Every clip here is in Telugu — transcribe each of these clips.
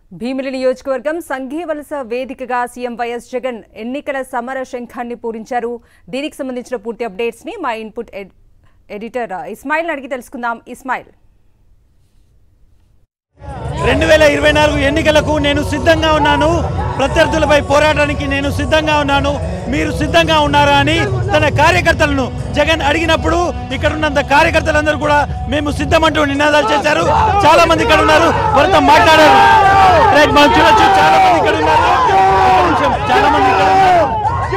భీమిలి నియోజకవర్గం సంఘీవలస వేదికగా సీఎం వైఎస్ జగన్ ఎన్నికల సమర శంఖాన్ని పూరించారు దీనికి సంబంధించిన పూర్తి అప్డేట్స్ ని మా ఇన్పుట్ ఎడ్- ఎడిటర్ ఇస్మాయిల్ అడిగి తెలుసుకుందాం ఇస్మాయిల్ రెండు వేల ఇరవై నాలుగు ఎన్నికలకు నేను సిద్ధంగా ఉన్నాను ప్రత్యర్థులపై పోరాటానికి నేను సిద్ధంగా ఉన్నాను మీరు సిద్ధంగా ఉన్నారా అని తన కార్యకర్తలను జగన్ అడిగినప్పుడు ఇక్కడ ఉన్నంత కార్యకర్తలందరూ కూడా మేము సిద్ధమంటూ నినాదాలు చేశారు చాలా మంది ఇక్కడ ఉన్నారు వారితో మాట్లాడారు రైట్ మనం చూడొచ్చు చాలా మంది ఇక్కడ ఉన్నారు ఒక్క నిమిషం, చాలా మంది ఇక్కడ ఉన్నారు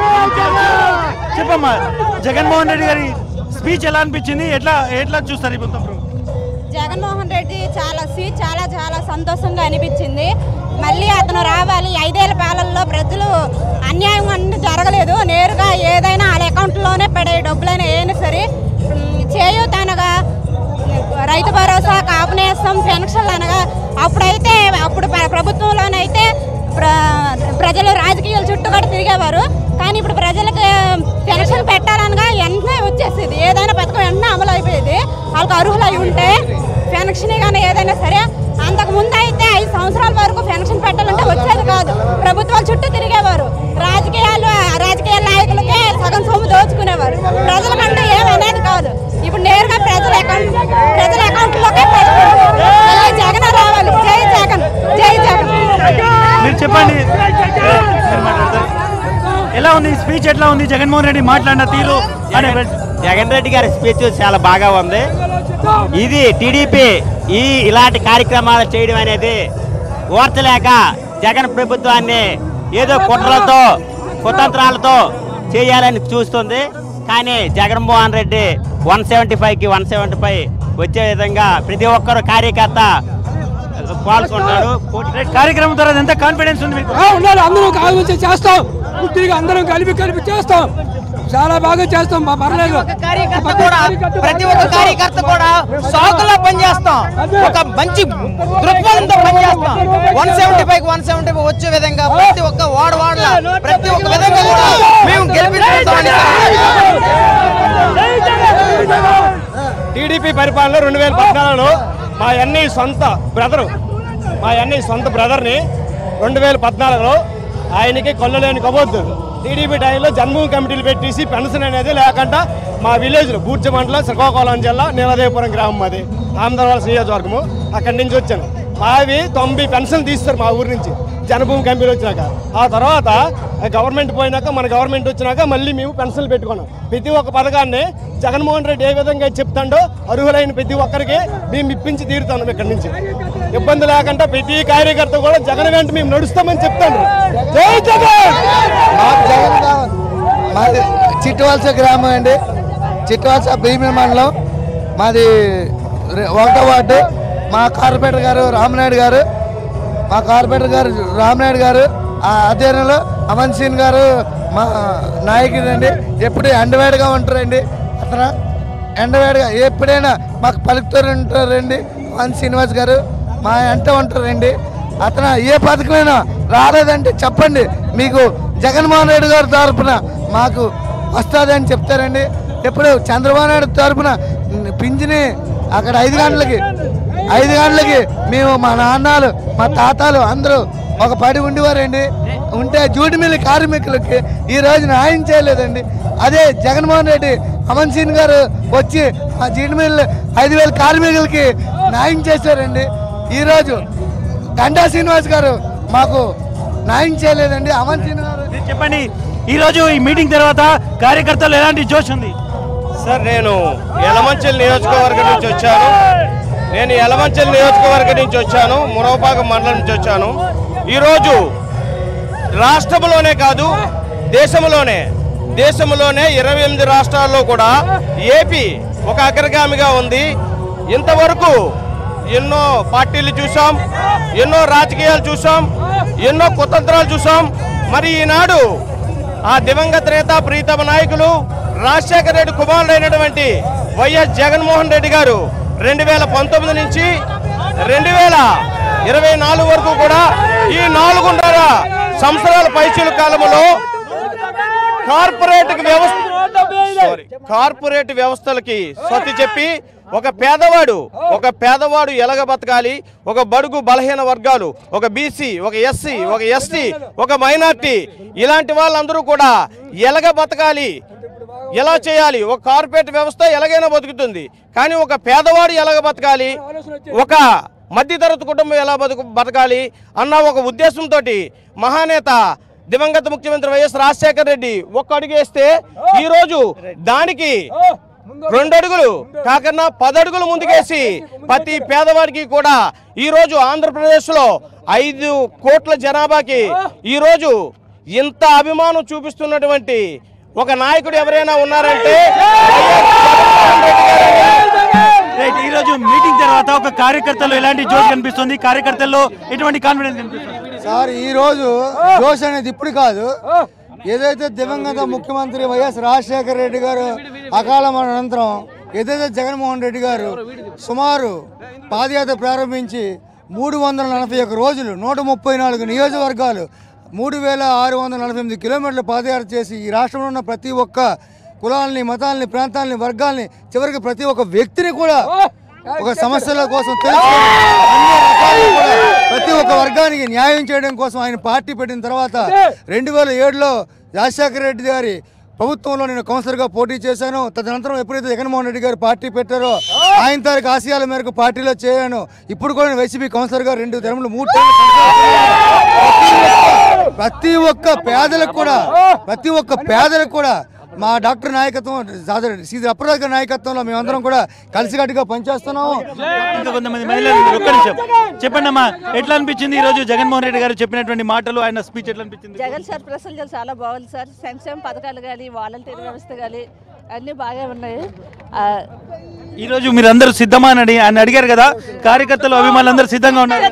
చెప్పమ్మా జగన్మోహన్ రెడ్డి గారి స్పీచ్ ఎలా అనిపించింది ఎట్లా ఎట్లా చూస్తారు ఈ మొత్తం జగన్మోహన్ రెడ్డి చాలా సీట్ చాలా చాలా సంతోషంగా అనిపించింది మళ్ళీ అతను రావాలి ఐదేళ్ల పాలనలో ప్రజలు అన్యాయం అన్ని జరగలేదు నేరుగా ఏదైనా వాళ్ళ అకౌంట్లోనే పడే డబ్బులైనా ఏమైనా సరే ఉమ్, చేయూత అనగా రైతు భరోసా కాపునేస్తాం పెన్షన్లు అనగా అప్పుడైతే అప్పుడు ప్ర- ప్రభుత్వంలోనైతే ప్ర ప్రజలు రాజకీయాల చుట్టూ కూడా తిరిగేవారు కానీ ఇప్పుడు ప్రజలకు పెన్షన్ పెట్టాలనగా వెంటనే వచ్చేసేది ఏదైనా పథకం వెంటనే అమలు అయిపోయేది వాళ్ళకి అర్హులు అయి ఉంటే పెన్షన్ కానీ ఏదైనా సరే అంతకు ముందు అయితే ఐదు సంవత్సరాల వరకు పెన్షన్ పెట్టాలంటే వచ్చేది కాదు ప్రభుత్వాల చుట్టూ తిరిగేవారు రాజకీయాలు రాజకీయ నాయకులకే సగం సొమ్ము దోచుకునేవారు ప్రజలకంటే ఏమనేది కాదు ఇప్పుడు నేరుగా ప్రజల అకౌంట్ ప్రజల అకౌంట్లోకే పడుతుంది మళ్ళీ జగన్ రావాలి జై జగన్ జై జగన్ మీరు చెప్పండి మీరు మాట్లాడతారు. ఎలా ఉంది స్పీచ్ ఎట్లా ఉంది జగన్మోహన్ రెడ్డి మాట్లాడిన తీరు అనే జగన్ రెడ్డి గారి స్పీచ్ చాలా బాగా ఉంది ఇది టీడీపీ ఈ ఇలాంటి కార్యక్రమాలు చేయడం అనేది ఓర్చలేక జగన్ ప్రభుత్వాన్ని ఏదో కుట్రలతో కుతంత్రాలతో చేయాలని చూస్తుంది కానీ జగన్మోహన్ రెడ్డి వన్ సెవెంటీ ఫైవ్కి వన్ సెవెంటీ ఫైవ్ వచ్చే విధంగా ప్రతి ఒక్కరు కార్యకర్త పాల్గొంటాడు కార్యక్రమం తర్వాత ఎంత కాన్ఫిడెన్స్ ఉంది మీకు ఆ, ఉండాలి అందరం కలిసి చేస్తాం పూర్తిగా అందరం కలిపి కలిపి చేస్తాం చాలా బాగా చేస్తాం మా పర్లేదు కార్యకర్త కూడా ప్రతి ఒక్క కార్యకర్త కూడా సాకుల్లో పనిచేస్తాం ఒక మంచి దృక్పథంతో పనిచేస్తాం one seventy five one seventy five వచ్చే విధంగా ప్రతి ఒక్క వార్డు వార్డుల ప్రతి ఒక్క విధంగా కూడా మేము గెలిపిస్తామని టీడీపీ పరిపాలన రెండు వేల పద్నాలుగులో మా అన్నయ్య సొంత బ్రదరు మా అన్నయ్య సొంత బ్రదర్ని రెండు వేల పద్నాలుగులో ఆయనకి కొల్లలేని కబోద్దు టీడీపీ టైంలో జన్మభూమి కమిటీలు పెట్టేసి పెన్షన్ అనేది లేకుండా మా విలేజ్లో బూర్జ మండలం శ్రీకాకుళం జిల్లా నీలదేవపురం గ్రామం మాది ఆంధ్రవాళ్ళ నియోజకవర్గము అక్కడి నుంచి వచ్చాను మావి తొంభై పెన్షన్ తీస్తారు మా ఊరి నుంచి జనభూమి కంపెనీలు వచ్చినాక ఆ తర్వాత ఆ గవర్నమెంట్ పోయినాక మన గవర్నమెంట్ వచ్చినాక మళ్ళీ మేము పెన్షన్లు పెట్టుకున్నాం ప్రతి ఒక్క పథకాన్ని జగన్మోహన్ రెడ్డి ఏ విధంగా చెప్తాడో అర్హులైన ప్రతి ఒక్కరికి మేము ఇప్పించి తీరుతాం ఇక్కడి నుంచి ఇబ్బంది లేకుండా ప్రతి కార్యకర్త కూడా జగన్ వెంట మేము నడుస్తామని చెప్తాను జై జగన్ మాకు జగన్ కావాలి మాది చిట్టువలస గ్రామం అండి చిట్టువలస భీమి మండలం మాది రె- ఒకటో వార్డు మా కార్పొరేటర్ గారు రామనాయుడు గారు మా కార్పొరేటర్ గారు రామనాయుడు గారు ఆ అధ్యయనంలో అమన్ సింగ్ గారు మా నాయకుడండి ఎప్పుడు ఎండవేడిగా ఉంటారండి అతను ఎండవేడిగా ఎప్పుడైనా మాకు పలుకుతూ ఉంటారండి అమన్ శ్రీనివాస్ గారు మా ఎంట ఉంటారండి అతను ఏ పథకమైనా రాలేదంటే చెప్పండి మీకు జగన్మోహన్ రెడ్డి గారి తరపున మాకు వస్తుందని చెప్తారండి ఎప్పుడు చంద్రబాబు నాయుడు తరపున పింఛని అక్కడ ఐదు గంటలకి ఐదు గంటలకి మేము మా నాన్నలు మా తాతాలు అందరూ ఒక పడి ఉండేవారండి ఉంటే జూటి మిల్లి కార్మికులకి ఈ రోజు న్యాయం చేయలేదండి అదే జగన్మోహన్ రెడ్డి అమన్ సింగ్ గారు వచ్చి మా జీడి మిల్లు ఐదు వేల కార్మికులకి న్యాయం చేశారండి ఈరోజు గంటా శ్రీనివాస్ గారు మాకు న్యాయం చేయలేదండి అమన్ సింగ్ గారు మీరు చెప్పండి ఈ రోజు ఈ మీటింగ్ తర్వాత కార్యకర్తలు ఎలాంటి జోష్ ఉంది సార్ నేను యలమంచల్ నియోజకవర్గం నుంచి వచ్చాను నేను యలమంచల్ నియోజకవర్గం నుంచి వచ్చాను మురవపాక మండలం నుంచి వచ్చాను ఈరోజు రాష్ట్రంలోనే కాదు దేశంలోనే దేశంలోనే ఇరవై ఎనిమిది రాష్ట్రాల్లో కూడా ఏపీ ఒక అగ్రగామిగా ఉంది ఇంతవరకు ఎన్నో పార్టీలు చూసాం ఎన్నో రాజకీయాలు చూసాం ఎన్నో కుతంత్రాలు చూసాం మరి ఈనాడు ఆ దివంగత నేత ప్రీతమ నాయకులు రాజశేఖర రెడ్డి కుమారుడైనటువంటి వైఎస్ జగన్మోహన్ రెడ్డి గారు రెండు వేల పంతొమ్మిది నుంచి రెండు వేల ఇరవై నాలుగు వరకు కూడా ఈ నాలుగున్నర సంవత్సరాల పైచీల కాలంలో కార్పొరేట్ వ్యవస్థ సారీ కార్పొరేట్ వ్యవస్థలకి సొత్తి చెప్పి ఒక పేదవాడు ఒక పేదవాడు ఎలాగ బతకాలి ఒక బడుగు బలహీన వర్గాలు ఒక బీసీ ఒక ఎస్సీ ఒక ఎస్టీ ఒక మైనార్టీ ఇలాంటి వాళ్ళందరూ కూడా ఎలాగ బతకాలి ఎలా చేయాలి ఒక కార్పొరేట్ వ్యవస్థ ఎలాగైనా బతుకుతుంది కానీ ఒక పేదవాడు ఎలాగ బతకాలి ఒక మధ్యతరగతి కుటుంబం ఎలా బతుకు బతకాలి అన్న ఒక ఉద్దేశంతో మహానేత దివంగత ముఖ్యమంత్రి వైఎస్ రాజశేఖర రెడ్డి ఒక్క అడుగు వేస్తే ఈరోజు దానికి రెండు అడుగులు కాకన్నా పది అడుగులు ముందుకేసి ప్రతి పేదవాడికి కూడా ఈరోజు ఆంధ్రప్రదేశ్లో ఐదు కోట్ల జనాభాకి ఈరోజు ఇంత అభిమానం చూపిస్తున్నటువంటి ఒక నాయకుడు ఎవరైనా ఉన్నారంటే రైట్ ఈ రోజు మీటింగ్ తర్వాత ఒక కార్యకర్తలు ఎలాంటి జోష్ కనిపిస్తుంది కార్యకర్తల్లో ఎటువంటి కాన్ఫిడెన్స్ కనిపిస్తుంది సార్ ఈ రోజు జోష్ అనేది ఇప్పుడు కాదు ఏదైతే దివంగత ముఖ్యమంత్రి వైఎస్ రాజశేఖర రెడ్డి గారు అకాల మరణ అనంతరం ఏదైతే జగన్మోహన్ రెడ్డి గారు సుమారు పాదయాత్ర ప్రారంభించి మూడు వందల నలభై ఒక్క రోజులు నూట ముప్పై నాలుగు నియోజకవర్గాలు మూడు వేల ఆరు వందల నలభై ఎనిమిది కిలోమీటర్ల పాదయాత్ర చేసి ఈ రాష్ట్రంలో ఉన్న ప్రతి ఒక్క కులాలని మతాలని ప్రాంతాలని వర్గాల్ని చివరికి ప్రతి ఒక్క వ్యక్తిని కూడా ఒక సమస్యల కోసం తెలుసుకొని అన్ని రకాలుగా కూడా ప్రతి ఒక్క వర్గానికి న్యాయం చేయడం కోసం ఆయన పార్టీ పెట్టిన తర్వాత రెండు వేల ఏడులో రాజశేఖర రెడ్డి గారి ప్రభుత్వంలో నేను కౌన్సిలర్గా పోటీ చేశాను తదనంతరం ఎప్పుడైతే జగన్మోహన్ రెడ్డి గారు పార్టీ పెట్టారో ఆయన తారీఖు ఆశయాల మేరకు పార్టీలో చేరాను ఇప్పుడు కూడా నేను వైసీపీ కౌన్సిలర్గా రెండు తెరములు మూడు టర్ములు కొనసాగుతున్నాను. ప్రతి ఒక్క పేదలకు కూడా ప్రతి ఒక్క పేదలకు కూడా మా డాక్టర్ నాయకత్వం శ్రీ అప్రదాక నాయకత్వంలో మేమందరం కూడా కలిసికట్టుగా పనిచేస్తున్నాము ఇంకా కొంతమంది మహిళలు ఉన్నారు. ఒక్క నిమిషం చెప్పండి అమ్మా ఎట్లా అనిపించింది ఈ రోజు జగన్మోహన్ రెడ్డి గారు చెప్పినటువంటి మాటలు ఆయన స్పీచ్ ఎట్లా అనిపించింది జగన్ సార్ ప్రసంగాలు చాలా బాగుంది సార్ సంక్షేమ పథకాలు కానీ వాలంటీర్ వ్యవస్థ కానీ అన్నీ బాగా ఉన్నాయి ఆ, ఈ రోజు మీరు అందరూ సిద్ధమా అని అడిగి- ఆయన అడిగారు కదా కార్యకర్తలు అభిమానులు అందరూ సిద్ధంగా ఉన్నారు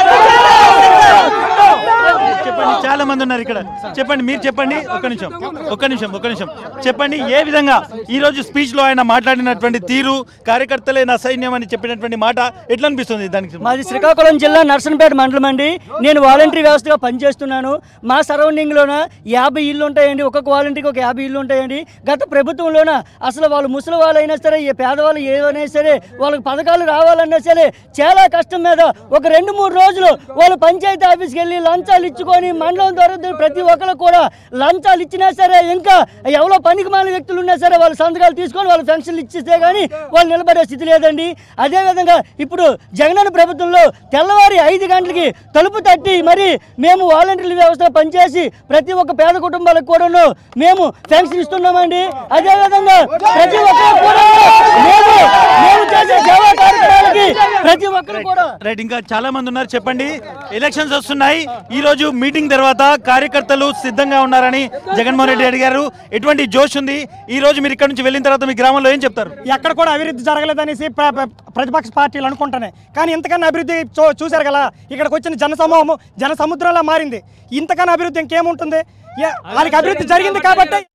చెప్పండి చాలా మంది ఉన్నారు ఇక్కడ చెప్పండి మీరు చెప్పండి ఒక్క నిమిషం ఒక్క నిమిషం ఒక్క నిమిషం చెప్పండి ఏ విధంగా ఈ రోజు స్పీచ్ లో ఆయన మాట్లాడినటువంటి తీరు కార్యకర్తలే నా సైన్యం అని చెప్పినటువంటి మాట ఎట్లా అనిపిస్తుంది దానికి మాది శ్రీకాకుళం జిల్లా నర్సంపేట మండలం అండి నేను వాలంటరీ వ్యవస్థగా పనిచేస్తున్నాను మా సరౌండింగ్లోన యాభై ఇల్లు ఉంటాయండి ఒక్కొక్క వాలంటీర్కి ఒక యాభై ఇల్లు ఉంటాయండి గత ప్రభుత్వంలోన అసలు వాళ్ళు ముసలి వాళ్ళైనా సరే ఏ పేదవాళ్ళు ఏవైనా సరే వాళ్ళకి పథకాలు రావాలన్నా సరే చాలా కష్టం మీద ఒక రెండు మూడు రోజులు వాళ్ళు పంచాయతీ ఆఫీస్కి వెళ్ళి లంచాలు ఇచ్చుకొని మండలం ద్వారా ప్రతి ఒక్కరు కూడా లంచాలు ఇచ్చినా సరే ఇంకా ఎవరో పనికి మాలిన వ్యక్తులు ఉన్నా సరే వాళ్ళు సంతకాలు తీసుకొని వాళ్ళు పెన్షన్లు ఇచ్చిస్తే కానీ వాళ్ళు నిలబడే స్థితి లేదండి అదేవిధంగా ఇప్పుడు జగనన్న ప్రభుత్వంలో తెల్లవారి ఐదు గంటలకి తలుపు తట్టి మరి మేము వాలంటీర్ల వ్యవస్థ పనిచేసి ప్రతి ఒక్క పేద కుటుంబాలకు కూడాను మేము పెన్షన్ ఇస్తున్నామండి అదేవిధంగా ప్రతి ఒక్కరు కూడా మేము మేము చేసే సేవా కార్యక్రమాలకి ప్రతి ఒక్కరు కూడా రైట్ ఇంకా చాలా మంది ఉన్నారు చెప్పండి ఎలక్షన్స్ వస్తున్నాయి ఈ రోజు మీటింగ్ తర్వాత కార్యకర్తలు సిద్ధంగా ఉన్నారని జగన్మోహన్ రెడ్డి అడిగారు ఎటువంటి జోష్ ఉంది ఈ రోజు మీరు ఇక్కడ నుంచి వెళ్ళిన తర్వాత మీ గ్రామంలో ఏం చెప్తారు ఎక్కడ కూడా అభివృద్ధి జరగలేదనేసి ప్ర- ప్ర- ప్రతిపక్ష పార్టీలు అనుకుంటున్నాయి కానీ ఇంతకన్నా అభివృద్ధి చూ చూశారు కదా ఇక్కడికి వచ్చిన జన సమూహం జన సముద్రంలా మారింది ఇంతకన్నా అభివృద్ధి ఇంకేముంటుంది ఏ- వాళ్ళకి అభివృద్ధి జరిగింది కాబట్టి